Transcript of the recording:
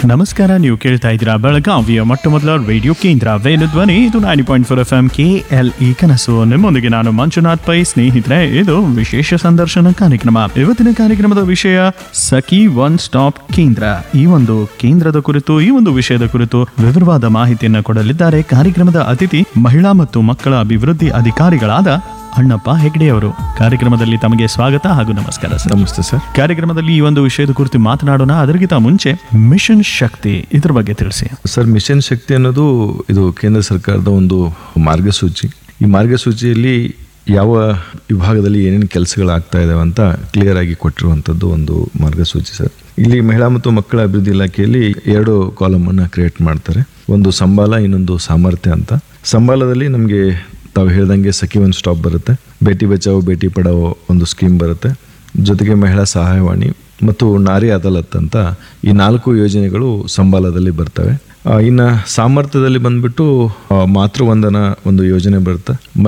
ನಮಸ್ಕಾರ ನೀವು ಕೇಳ್ತಾ ಇದ್ದೀರಾ ಬೆಳಗಾವಿಯ ಮೊಟ್ಟ ಮೊದಲ ರೇಡಿಯೋ ಕೇಂದ್ರ ವೇಣು ಧ್ವನಿ ಇದು nine point four F M K L E ಕನಸು ನಿಮ್ಮೊಂದಿಗೆ ನಾನು ಮಂಜುನಾಥ್ ಪೈ ಸ್ನೇಹಿತರೆ ಇದು ವಿಶೇಷ ಸಂದರ್ಶನ ಕಾರ್ಯಕ್ರಮ ಇವತ್ತಿನ ಕಾರ್ಯಕ್ರಮದ ವಿಷಯ ಸಖಿ ಒನ್ ಸ್ಟಾಪ್ ಕೇಂದ್ರ ಈ ಒಂದು ಕೇಂದ್ರದ ಕುರಿತು ಈ ಒಂದು ವಿಷಯದ ಕುರಿತು ವಿವರವಾದ ಮಾಹಿತಿಯನ್ನು ಕೊಡಲಿದ್ದಾರೆ ಕಾರ್ಯಕ್ರಮದ ಅತಿಥಿ ಮಹಿಳಾ ಮತ್ತು ಮಕ್ಕಳ ಅಭಿವೃದ್ಧಿ ಅಧಿಕಾರಿಗಳಾದ ಅಣ್ಣಪ್ಪ ಹೆಗ್ಡೆ ಅವರು ಕಾರ್ಯಕ್ರಮದಲ್ಲಿ ತಮಗೆ ಸ್ವಾಗತ ಹಾಗೂ ನಮಸ್ಕಾರ ಸರ್ ನಮಸ್ತೆ ಸರ್ ಕಾರ್ಯಕ್ರಮದಲ್ಲಿ ಈ ಒಂದು ವಿಷಯದ ಕುರಿತು ಮಾತನಾಡೋಣ ಅದರಿಗಿಂತ ಮುಂಚೆ ಮಿಷನ್ ಶಕ್ತಿ ಇದ್ರ ಬಗ್ಗೆ ತಿಳಿಸಿ ಸರ್ ಮಿಷನ್ ಶಕ್ತಿ ಅನ್ನೋದು ಇದು ಕೇಂದ್ರ ಸರ್ಕಾರದ ಒಂದು ಮಾರ್ಗಸೂಚಿ ಈ ಮಾರ್ಗಸೂಚಿಯಲ್ಲಿ ಯಾವ ವಿಭಾಗದಲ್ಲಿ ಏನೇನು ಕೆಲಸಗಳಾಗ್ತಾ ಇದಾವೆ ಅಂತ ಕ್ಲಿಯರ್ ಆಗಿ ಕೊಟ್ಟಿರುವಂಥದ್ದು ಒಂದು ಮಾರ್ಗಸೂಚಿ ಸರ್ ಇಲ್ಲಿ ಮಹಿಳಾ ಮತ್ತು ಮಕ್ಕಳ ಅಭಿವೃದ್ಧಿ ಇಲಾಖೆಯಲ್ಲಿ ಎರಡು ಕಾಲಮನ್ನು ಕ್ರಿಯೇಟ್ ಮಾಡ್ತಾರೆ ಒಂದು ಸಂಬಾಲ ಇನ್ನೊಂದು ಸಾಮರ್ಥ್ಯ ಅಂತ ಸಂಬಾಲದಲ್ಲಿ ನಮಗೆ ತಾವು ಹೇಳ್ದಂಗೆ ಸಖಿ ಒನ್ ಸ್ಟಾಪ್ ಬರುತ್ತೆ ಬೇಟಿ ಬಚಾವೋ ಬೇಟಿ ಪಡಾವೋ ಒಂದು ಸ್ಕೀಮ್ ಬರುತ್ತೆ ಜೊತೆಗೆ ಮಹಿಳಾ ಸಹಾಯವಾಣಿ ಮತ್ತು ನಾರಿ ಅದಾಲತ್ ಅಂತ ಈ ನಾಲ್ಕು ಯೋಜನೆಗಳು ಸಂಬಾಲದಲ್ಲಿ ಬರ್ತವೆ ಆ, ಇನ್ನು ಸಾಮರ್ಥ್ಯದಲ್ಲಿ ಬಂದ್ಬಿಟ್ಟು ಆ, ಮಾತೃವಂದನ ಒಂದು ಯೋಜನೆ ಬರುತ್ತೆ